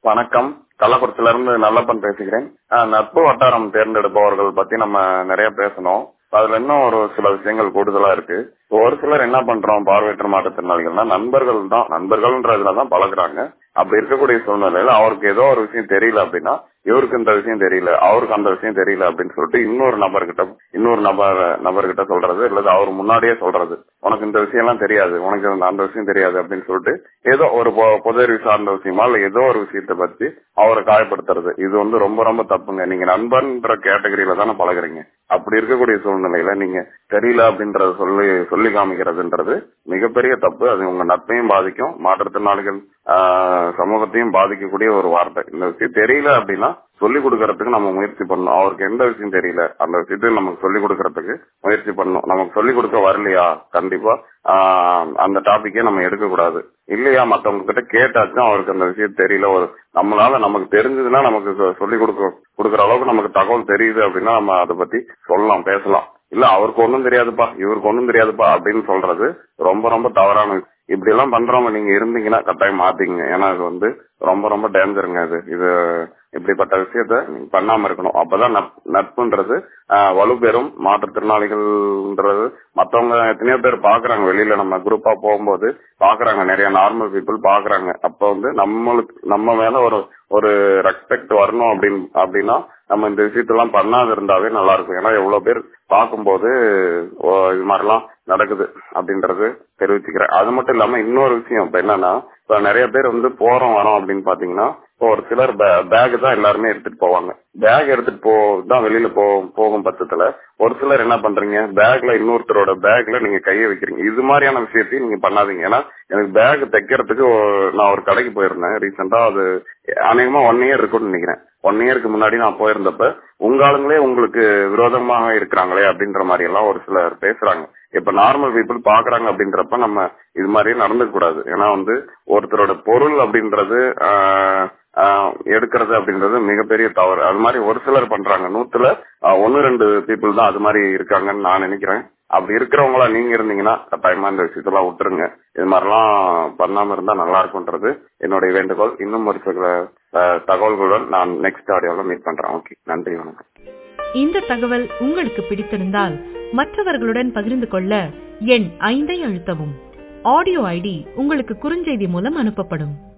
வணக்கம் கள்ளக்குறிச்சில இருந்து நல்லப்பன் பேசுகிறேன் ஆஹ் நட்பு வட்டாரம் தேர்ந்தெடுப்பவர்கள் பத்தி நம்ம நிறைய பேசணும் அதுல இன்னும் ஒரு சில விஷயங்கள் கூடுதலா இருக்கு ஒரு சிலர் என்ன பண்றோம் பார்வையற்ற மாற்றுத்திறனாளிகள்னா நண்பர்கள் தான் நண்பர்கள்ன்றதுலதான் பழகுறாங்க அப்படி இருக்கக்கூடிய சூழ்நிலையில அவருக்கு ஏதோ ஒரு விஷயம் தெரியல அப்படின்னா இவருக்கு இந்த விஷயம் தெரியல அவருக்கு அந்த விஷயம் தெரியல அப்படின்னு சொல்லிட்டு இன்னொரு நபர்கிட்ட இன்னொரு நபர் நபர்கிட்ட சொல்றது இல்லது அவர் முன்னாடியே சொல்றது உனக்கு இந்த விஷயம் எல்லாம் தெரியாது உனக்கு இந்த- அந்த விஷயம் தெரியாது அப்படின்னு சொல்லிட்டு ஏதோ ஒரு பொ- பொது அறிவு சார்ந்த விஷயமா இல்ல ஏதோ ஒரு விஷயத்தை பத்தி அவரை காயப்படுத்துறது இது வந்து ரொம்ப ரொம்ப தப்புங்க நீங்க நண்பன்ற கேட்டகரியில தானே பழகுறீங்க அப்படி இருக்கக்கூடிய சூழ்நிலையில நீங்க தெரியல அப்படின்றத சொல்லி சொல்லி காமிக்கிறதுன்றது மிகப்பெரிய தப்பு அது உங்க நட்பையும் பாதிக்கும் மாற்றுத்திறனாளிகள் ஆஹ், சமூகத்தையும் பாதிக்கக்கூடிய ஒரு வார்த்தை இந்த விஷயம் தெரியல அப்படின்னா சொல்லி கொடுக்கறதுக்கு நம்ம முயற்சி பண்ணணும் அவருக்கு எந்த விஷயம் தெரியல அந்த விஷயத்தை நமக்கு சொல்லி கொடுக்கறதுக்கு முயற்சி பண்ணணும் நமக்கு சொல்லி கொடுக்க வரலையா கண்டிப்பா ஆஹ், அந்த டாபிக்கே நம்ம எடுக்க கூடாது இல்லையா மத்தவங்க கிட்ட கேட்டாச்சும் அவருக்கு அந்த விஷயம் தெரியல ஒரு நம்மளால நமக்கு தெரிஞ்சதுன்னா நமக்கு சொ- சொல்லி கொடுக்க கொடுக்கற அளவுக்கு நமக்கு தகவல் தெரியுது அப்படின்னா நம்ம அதை பத்தி சொல்லலாம் பேசலாம் இல்ல அவருக்கு ஒண்ணும் தெரியாதுப்பா இவருக்கு ஒண்ணும் தெரியாதுப்பா அப்படின்னு சொல்றது ரொம்ப ரொம்ப தவறான விஷயம். இப்படி எல்லாம் பண்றவங்க நீங்க இருந்தீங்கன்னா கட்டாயம் மாத்திங்க ஏன்னா இது வந்து ரொம்ப ரொம்ப டேஞ்சருங்க இது இது இப்படிப்பட்ட விஷயத்த நீங்க பண்ணாம இருக்கணும் அப்பதான் நட்பு- நட்புன்றது ஆஹ், வலுப்பெறும் மாற்றுத்திறனாளிகள்ன்றது மத்தவங்க எத்தனையோ பேர் பாக்குறாங்க வெளியில நம்ம குரூப்பா போகும்போது பாக்குறாங்க நிறைய நார்மல் பீப்புள் பாக்குறாங்க அப்ப வந்து நம்மளுக்கு நம்ம மேல ஒரு ஒரு ரெஸ்பெக்ட் வரணும் அப்படின்னு அப்படின்னா நம்ம இந்த விஷயத்தெல்லாம் பண்ணாது இருந்தாவே நல்லா இருக்கும் ஏன்னா எவ்வளவு பேர் பார்க்கும்போது ஓ, இது மாதிரிலாம் நடக்குது அப்படின்றது தெரிவிச்சுக்கிறேன் அது மட்டும் இல்லாம இன்னொரு விஷயம் இப்ப என்னன்னா இப்ப நிறைய பேர் வந்து போறோம் வரோம் அப்படின்னு பாத்தீங்கன்னா இப்போ ஒரு சிலர் பேக் தான் எல்லாருமே எடுத்துட்டு போவாங்க பேக் எடுத்துட்டு போ தான் வெளியில போ போகும் பட்சத்துல ஒரு சிலர் என்ன பண்றீங்க பேக்ல இன்னொருத்தரோட பேக்ல நீங்க கையை வைக்கிறீங்க இது மாதிரியான விஷயத்தையும் நீங்க பண்ணாதீங்க ஏன்னா எனக்கு பேக் தைக்கிறதுக்கு ஒரு- நான் ஒரு கடைக்கு போயிருந்தேன் ரீசெண்டா அது அநேகமா ஒன் இயர் இருக்கும்னு நினைக்கிறேன் ஒன் இயருக்கு முன்னாடி நான் போயிருந்தப்ப உங்க ஆளுங்களே உங்களுக்கு விரோதமாக இருக்கிறாங்களே அப்படின்ற மாதிரி எல்லாம் ஒரு சிலர் பேசுறாங்க இப்ப நார்மல் பீப்புள் பாக்குறாங்க அப்படின்றப்ப நம்ம இது மாதிரியே நடந்துக்க கூடாது ஏன்னா வந்து ஒருத்தரோட பொருள் அப்படின்றது ஆஹ், ஆஹ், எடுக்கிறது அப்படின்றது மிகப்பெரிய தவறு அது மாதிரி ஒரு சிலர் பண்றாங்க நூத்துல ஆஹ், ஒன்னு ரெண்டு பீப்புள் தான் அது மாதிரி இருக்காங்கன்னு நான் நினைக்கிறேன் அப்படி இருக்கிறவங்களா நீங்க இருந்தீங்கன்னா கட்டாயமா இந்த விஷயத்தெல்லாம் விட்டுருங்க இது மாதிரிலாம் பண்ணாம இருந்தா நல்லா இருக்கும்ன்றது என்னுடைய வேண்டுகோள் இன்னும் ஒரு சில ஆஹ், தகவல்களுடன் நான் நெக்ஸ்ட் ஆடியோல மீட் பண்றேன் ஓகே நன்றி வணக்கம் இந்த தகவல் உங்களுக்கு பிடித்திருந்தால் மற்றவர்களுடன் பகிர்ந்து கொள்ள எண் ஐந்தை அழுத்தவும் ஆடியோ ஐடி உங்களுக்கு குறுஞ்செய்தி மூலம் அனுப்பப்படும்